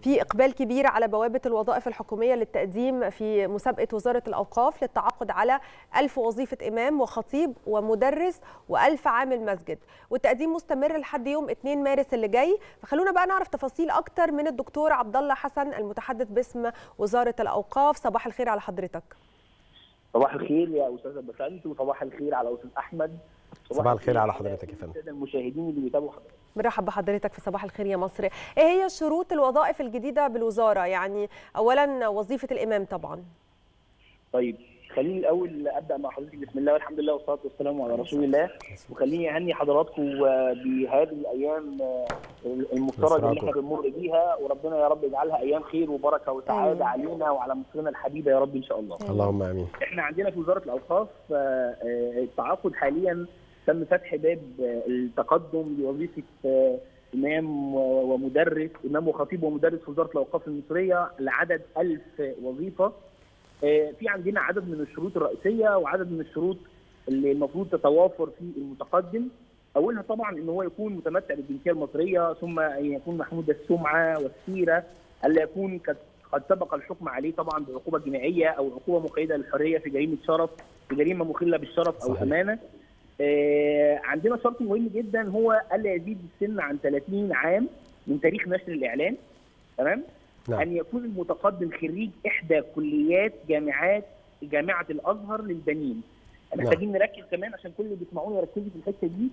في إقبال كبير على بوابة الوظائف الحكومية للتقديم في مسابقة وزارة الأوقاف للتعاقد على ألف وظيفة إمام وخطيب ومدرس وألف عامل مسجد والتقديم مستمر لحد يوم 2 مارس اللي جاي فخلونا بقى نعرف تفاصيل أكتر من الدكتور عبد الله حسن المتحدث باسم وزارة الأوقاف صباح الخير على حضرتك صباح الخير يا استاذه بسنت وصباح الخير على استاذ احمد صباح الخير على حضرتك يا فندم الساده المشاهدين اللي بيتابعوا حضرتك مرحب بحضرتك في صباح الخير يا مصر ايه هي شروط الوظائف الجديده بالوزاره يعني اولا وظيفه الامام طبعا طيب خليني الاول ابدا مع حضرتك بسم الله والحمد لله والصلاه والسلام على رسول الله وخليني اهني حضراتكم بهذه الايام المفترض اللي احنا بنمر بيها وربنا يا رب يجعلها ايام خير وبركه وسعاده علينا وعلى مصرنا الحبيبه يا رب ان شاء الله. اللهم امين. احنا عندنا في وزاره الاوقاف التعاقد حاليا تم فتح باب التقدم لوظيفه امام ومدرس امام وخطيب ومدرس في وزاره الاوقاف المصريه لعدد 1000 وظيفه في عندنا عدد من الشروط الرئيسيه وعدد من الشروط اللي المفروض تتوافر في المتقدم اولها طبعا ان هو يكون متمتع بالجنسيه المصريه ثم ان يكون محمود السمعه والسيره الا يكون قد سبق الحكم عليه طبعا بعقوبه جنائيه او عقوبه مقيده للحريه في جريمه شرف في جريمه مخله بالشرف او صحيح. امانه آه عندنا شرط مهم جدا هو الا يزيد السن عن 30 عام من تاريخ نشر الاعلان تمام نعم. ان يكون المتقدم خريج احدى كليات جامعات جامعه الازهر للبنين محتاجين نعم. نركز كمان عشان كل اللي بيسمعوني يركزوا في الحته دي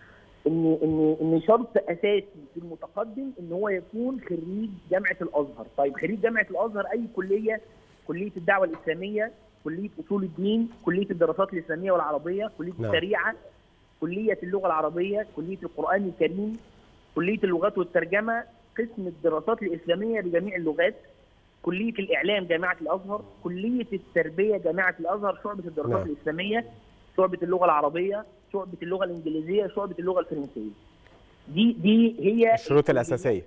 ان ان ان شرط اساسي في المتقدم ان هو يكون خريج جامعه الازهر طيب خريج جامعه الازهر اي كليه كليه الدعوه الاسلاميه كليه اصول الدين كليه الدراسات الاسلاميه والعربيه كليه نعم. الشريعه كليه اللغه العربيه كليه القران الكريم كليه اللغات والترجمه قسم الدراسات الاسلاميه بجميع اللغات كليه الاعلام جامعه الازهر كليه التربيه جامعه الازهر شعبه الدراسات نعم. الاسلاميه شعبه اللغه العربيه شعبه اللغه الانجليزيه شعبه اللغه الفرنسيه دي دي هي الشروط الاساسيه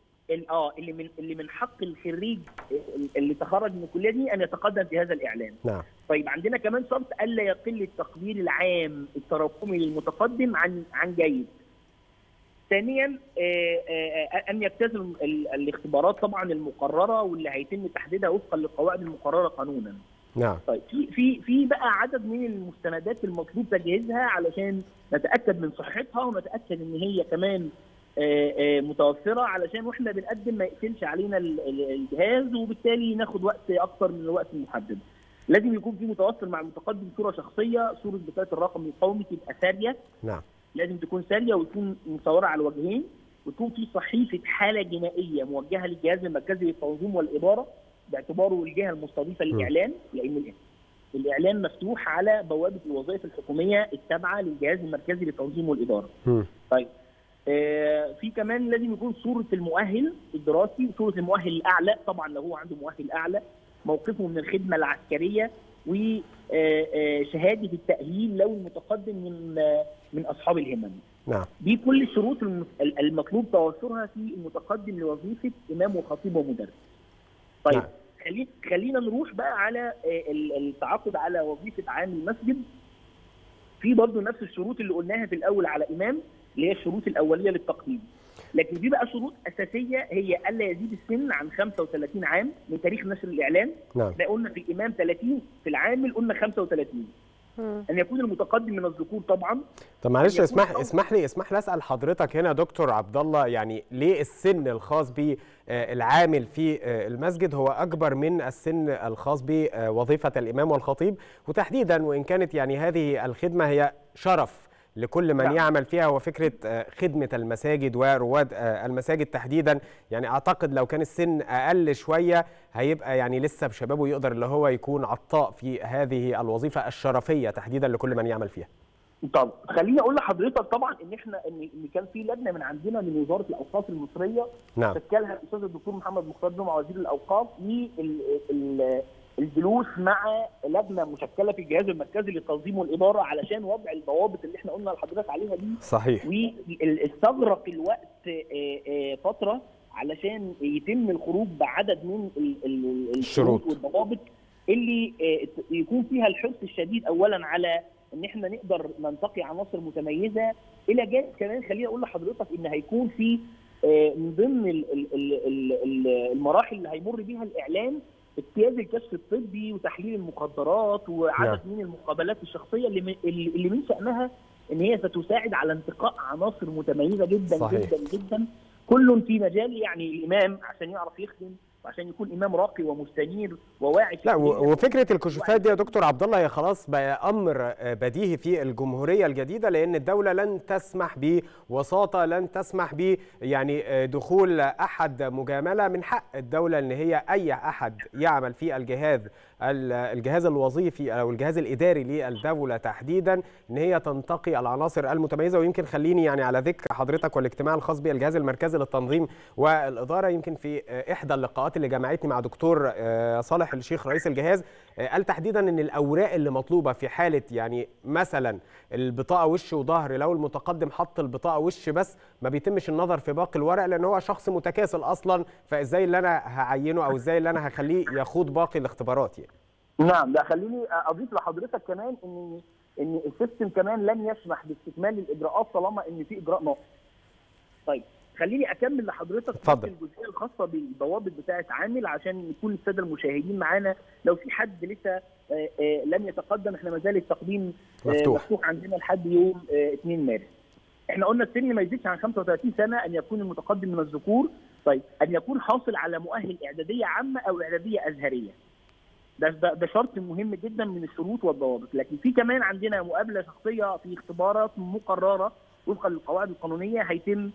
اه اللي من اللي من حق الخريج اللي تخرج من الكليه دي ان يتقدم في هذا الاعلان. نعم. طيب عندنا كمان شرط الا يقل التقدير العام التراكمي للمتقدم عن عن جيد. ثانيا ان يجتاز الاختبارات طبعا المقرره واللي هيتم تحديدها وفقا للقواعد المقرره قانونا. نعم. طيب في في في بقى عدد من المستندات المطلوب تجهيزها علشان نتاكد من صحتها ونتاكد ان هي كمان متوفره علشان واحنا بنقدم ما يقفلش علينا الجهاز وبالتالي ناخد وقت اكتر من الوقت المحدد. لازم يكون في متوفر مع المتقدم صوره شخصيه، صوره بطاقه الرقم القومي تبقى ساريه. نعم. لازم تكون ساريه وتكون مصوره على الوجهين وتكون في صحيفه حاله جنائيه موجهه للجهاز المركزي للتنظيم والاداره باعتباره الجهه المستضيفه للاعلان لان الاعلان مفتوح على بوابه الوظائف الحكوميه التابعه للجهاز المركزي للتنظيم والاداره. م. طيب آه في كمان لازم يكون صوره المؤهل الدراسي وصوره المؤهل الاعلى طبعا لو هو عنده مؤهل اعلى موقفه من الخدمه العسكريه وشهاده التاهيل لو المتقدم من من اصحاب الهمم. نعم. دي كل الشروط المطلوب توفرها في المتقدم لوظيفه امام وخطيب ومدرس. طيب نعم. خلينا خلينا نروح بقى على التعاقد على وظيفه عامل مسجد. في برضه نفس الشروط اللي قلناها في الاول على امام اللي هي الشروط الاوليه للتقديم. لكن في بقى شروط اساسيه هي الا يزيد السن عن 35 عام من تاريخ نشر الاعلان. نعم. احنا قلنا في الامام 30 في العامل قلنا 35. ان يكون المتقدم من الذكور طبعا طب معلش اسمح اسمح لي اسمح لي اسال حضرتك هنا دكتور عبد الله يعني ليه السن الخاص بالعامل في المسجد هو اكبر من السن الخاص بوظيفه الامام والخطيب وتحديدا وان كانت يعني هذه الخدمه هي شرف لكل من يعمل فيها وفكره خدمه المساجد ورواد المساجد تحديدا يعني اعتقد لو كان السن اقل شويه هيبقى يعني لسه بشبابه يقدر اللي هو يكون عطاء في هذه الوظيفه الشرفيه تحديدا لكل من يعمل فيها. طب خليني اقول لحضرتك طبعا ان احنا ان ان كان في لجنه من عندنا من وزاره الاوقاف المصريه نعم. شكلها الاستاذ الدكتور محمد مختار جمعه وزير الاوقاف الجلوس مع لجنه مشكله في الجهاز المركزي للتنظيم والاداره علشان وضع الضوابط اللي احنا قلنا لحضرتك عليها دي صحيح واستغرق الوقت فتره علشان يتم الخروج بعدد من الشروط والضوابط اللي يكون فيها الحرص الشديد اولا على ان احنا نقدر ننتقي عناصر متميزه الى جانب كمان خليني اقول لحضرتك ان هيكون في من ضمن المراحل اللي هيمر بيها الاعلام اجتياز الكشف الطبي وتحليل المخدرات وعدد من المقابلات الشخصيه اللي اللي من شانها ان هي ستساعد على انتقاء عناصر متميزه جدا صحيح. جدا جدا كل في مجال يعني الامام عشان يعرف يخدم وعشان يكون امام راقي ومستنير وواعي لا وفكره الكشوفات دي يا دكتور عبد الله هي خلاص بقى امر بديهي في الجمهوريه الجديده لان الدوله لن تسمح بوساطه لن تسمح ب يعني دخول احد مجامله من حق الدوله ان هي اي احد يعمل في الجهاز الجهاز الوظيفي او الجهاز الاداري للدوله تحديدا ان هي تنتقي العناصر المتميزه ويمكن خليني يعني على ذكر حضرتك والاجتماع الخاص بالجهاز المركزي للتنظيم والاداره يمكن في احدى اللقاءات اللي جمعتني مع دكتور صالح الشيخ رئيس الجهاز قال تحديدا ان الاوراق اللي مطلوبه في حاله يعني مثلا البطاقه وش وظهر لو المتقدم حط البطاقه وش بس ما بيتمش النظر في باقي الورق لان هو شخص متكاسل اصلا فازاي اللي انا هعينه او ازاي اللي انا هخليه يخوض باقي الاختبارات يعني نعم لا خليني اضيف لحضرتك كمان ان ان السيستم كمان لن يسمح باستكمال الاجراءات طالما ان في اجراء ناقص. طيب خليني اكمل لحضرتك اتفضل الجزئيه الخاصه بالضوابط بتاعه عامل عشان يكون الساده المشاهدين معانا لو في حد لسه لم يتقدم احنا ما زال التقديم مفتوح, مفتوح عندنا لحد يوم 2 مارس. احنا قلنا السن ما يزيدش عن 35 سنه ان يكون المتقدم من الذكور طيب ان يكون حاصل على مؤهل اعداديه عامه او اعداديه ازهريه. ده ده, ده شرط مهم جدا من الشروط والضوابط لكن في كمان عندنا مقابله شخصيه في اختبارات مقرره وفقا للقواعد القانونيه هيتم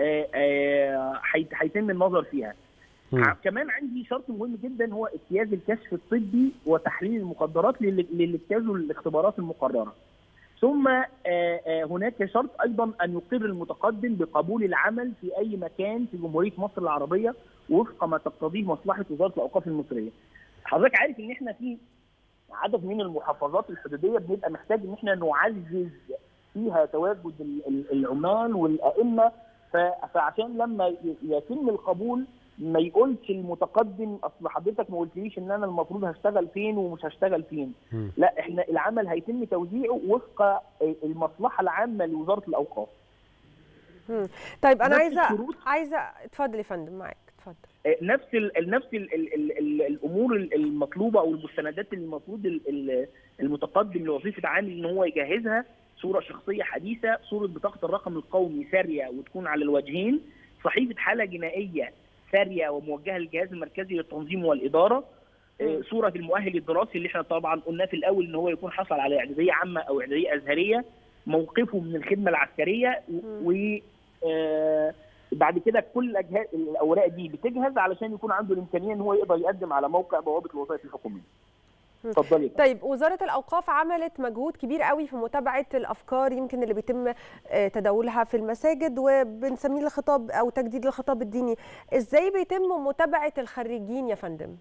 هيتم النظر فيها م. كمان عندي شرط مهم جدا هو اجتياز الكشف الطبي وتحليل المخدرات للي اجتازوا الاختبارات المقرره ثم هناك شرط ايضا ان يقر المتقدم بقبول العمل في اي مكان في جمهوريه مصر العربيه وفق ما تقتضيه مصلحه وزاره الاوقاف المصريه حضرتك عارف ان احنا في عدد من المحافظات الحدوديه بنبقى محتاج ان احنا نعزز فيها تواجد العمال والائمه فعشان لما يتم القبول ما يقولش المتقدم اصل حضرتك ما قلتليش ان انا المفروض هشتغل فين ومش هشتغل فين م. لا احنا العمل هيتم توزيعه وفق المصلحه العامه لوزاره الاوقاف م. طيب انا عايزه عايزه اتفضل يا فندم معاك اتفضل نفس ال نفس ال ال ال ال الامور المطلوبه او المستندات اللي المفروض المتقدم لوظيفه عامل ان هو يجهزها صوره شخصيه حديثه صوره بطاقه الرقم القومي ساريه وتكون على الوجهين صحيفه حاله جنائيه ساريه وموجهه للجهاز المركزي للتنظيم والاداره صوره المؤهل الدراسي اللي احنا طبعا قلناه في الاول ان هو يكون حصل على اعداديه عامه او اعداديه ازهريه موقفه من الخدمه العسكريه و بعد كده كل الاجهزه الاوراق دي بتجهز علشان يكون عنده الامكانيه ان هو يقدر يقدم على موقع بوابه الوظائف الحكوميه. اتفضلي طيب وزاره الاوقاف عملت مجهود كبير قوي في متابعه الافكار يمكن اللي بيتم تداولها في المساجد وبنسميه الخطاب او تجديد الخطاب الديني ازاي بيتم متابعه الخريجين يا فندم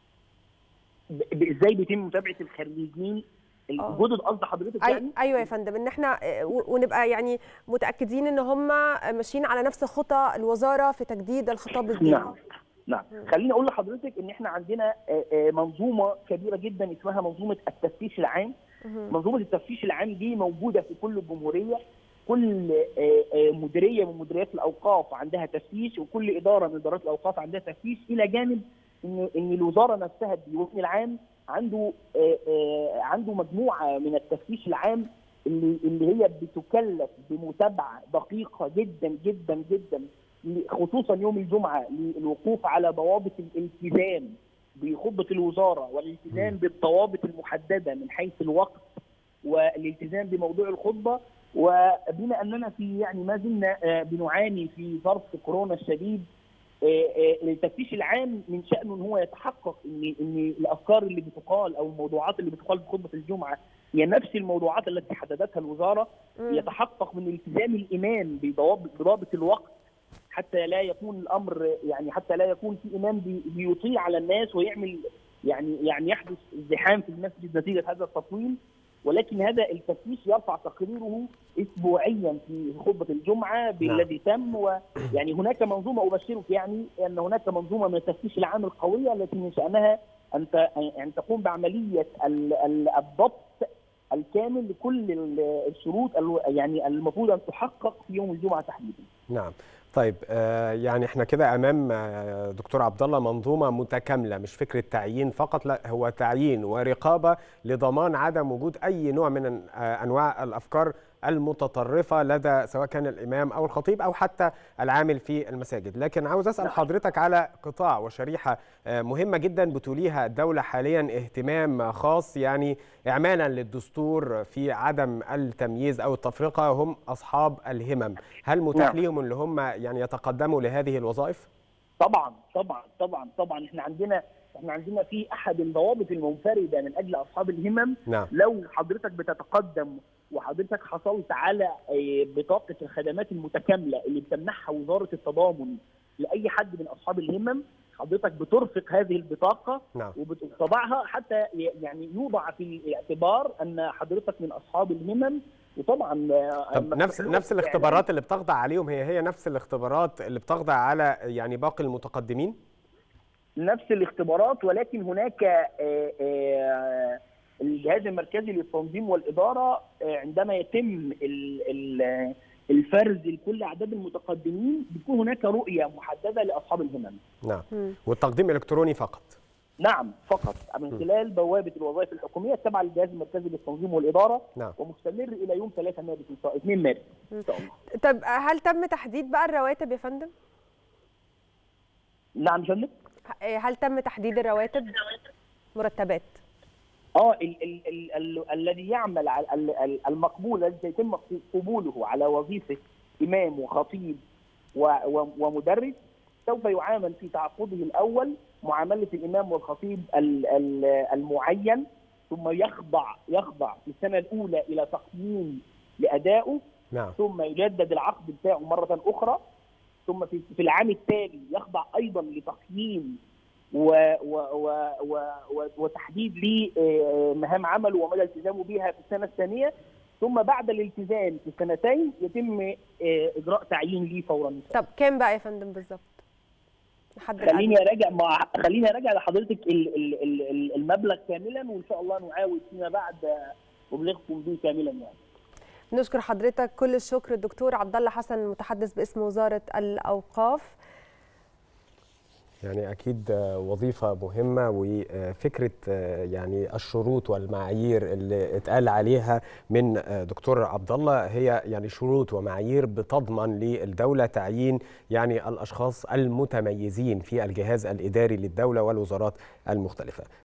ازاي بيتم متابعه الخريجين الجدد قصد حضرتك يعني ايوه يا فندم ان احنا ونبقى يعني متاكدين ان هم ماشيين على نفس خطى الوزاره في تجديد الخطاب الديني نعم نعم خليني اقول لحضرتك ان احنا عندنا منظومه كبيره جدا اسمها منظومه التفتيش العام منظومه التفتيش العام دي موجوده في كل الجمهوريه كل مديريه من مديريات الاوقاف عندها تفتيش وكل اداره من ادارات الاوقاف عندها تفتيش الى جانب ان ان الوزاره نفسها الديوان العام عنده عنده مجموعه من التفتيش العام اللي اللي هي بتكلف بمتابعه دقيقه جدا جدا جدا خصوصا يوم الجمعه للوقوف على ضوابط الالتزام بخطبه الوزاره والالتزام بالضوابط المحدده من حيث الوقت والالتزام بموضوع الخطبه وبما اننا في يعني ما زلنا بنعاني في ظرف كورونا الشديد التفتيش العام من شانه ان هو يتحقق ان ان الافكار اللي بتقال او الموضوعات اللي بتقال في خطبه الجمعه هي نفس الموضوعات التي حددتها الوزاره يتحقق من التزام الامام بضوابط الوقت حتى لا يكون الامر يعني حتى لا يكون في امام بيطيع على الناس ويعمل يعني يعني يحدث ازدحام في المسجد نتيجه هذا التطويل ولكن هذا التفتيش يرفع تقريره اسبوعيا في خطبه الجمعه بالذي تم ويعني هناك منظومه ابشرك يعني ان هناك منظومه من التفتيش العام القويه التي من شانها ان ان تقوم بعمليه الضبط الكامل لكل الشروط يعني المفروض ان تحقق في يوم الجمعه تحديدا. نعم طيب آه، يعني احنا كده امام آه، دكتور عبد الله منظومه متكامله مش فكره تعيين فقط لا هو تعيين ورقابه لضمان عدم وجود اي نوع من آه، انواع الافكار المتطرفه لدى سواء كان الامام او الخطيب او حتى العامل في المساجد لكن عاوز اسال حضرتك على قطاع وشريحه آه، مهمه جدا بتوليها الدوله حاليا اهتمام خاص يعني اعمالا للدستور في عدم التمييز او التفرقه هم اصحاب الهمم هل متاح نعم. ليهم اللي هم يعني يتقدموا لهذه الوظائف طبعا طبعا طبعا طبعا احنا عندنا احنا عندنا في احد الضوابط المنفرده من اجل اصحاب الهمم نعم لو حضرتك بتتقدم وحضرتك حصلت على آه، بطاقه الخدمات المتكامله اللي بتمنحها وزاره التضامن لاي حد من اصحاب الهمم حضرتك بترفق هذه البطاقه نعم وبتطبعها حتى ي- يعني يوضع في الاعتبار ان حضرتك من اصحاب الهمم وطبعا آه، طب أما نفس في نفس الوقت الاختبارات اللي بتخضع عليهم هي هي نفس الاختبارات اللي بتخضع على يعني باقي المتقدمين نفس الاختبارات ولكن هناك آه، آه، الجهاز المركزي للتنظيم والاداره آه، عندما يتم ال- ال- الفرز لكل اعداد المتقدمين بتكون هناك رؤيه محدده لاصحاب الهمم. نعم مم. والتقديم الكتروني فقط نعم فقط من خلال بوابه الوظائف الحكوميه التابعه للجهاز المركزي للتنظيم والاداره نعم ومستمر الى يوم 3 مارس ان شاء 2 مارس ان شاء الله. طب هل تم تحديد بقى الرواتب يا فندم؟ نعم فندم؟ هل تم تحديد الرواتب؟ مرتبات اه ال ال ال ال الذي يعمل على ال- ال- المقبول الذي سيتم قبوله على وظيفه امام وخطيب و- و- ومدرس سوف يعامل في تعاقده الاول معامله الامام والخطيب ال- ال- المعين ثم يخضع يخضع في السنه الاولى الى تقييم لادائه نعم ثم يجدد العقد بتاعه مره اخرى ثم في في العام التالي يخضع ايضا لتقييم و و و و و وتحديد لمهام عمله ومدى التزامه بها في السنه الثانيه ثم بعد الالتزام في السنتين يتم آه، اجراء تعيين ليه فورا طب كام بقى يا فندم بالظبط؟ لحد خليني الآن. اراجع مع خليني اراجع لحضرتك ال- ال- ال- ال- المبلغ كاملا وان شاء الله نعاود فيما بعد آه، ابلغكم به كاملا يعني نشكر حضرتك كل الشكر الدكتور عبد الله حسن المتحدث باسم وزاره الاوقاف يعني اكيد آه، وظيفه مهمه وفكره آه، يعني الشروط والمعايير اللي اتقال عليها من آه، دكتور عبد الله هي يعني شروط ومعايير بتضمن للدوله تعيين يعني الاشخاص المتميزين في الجهاز الاداري للدوله والوزارات المختلفه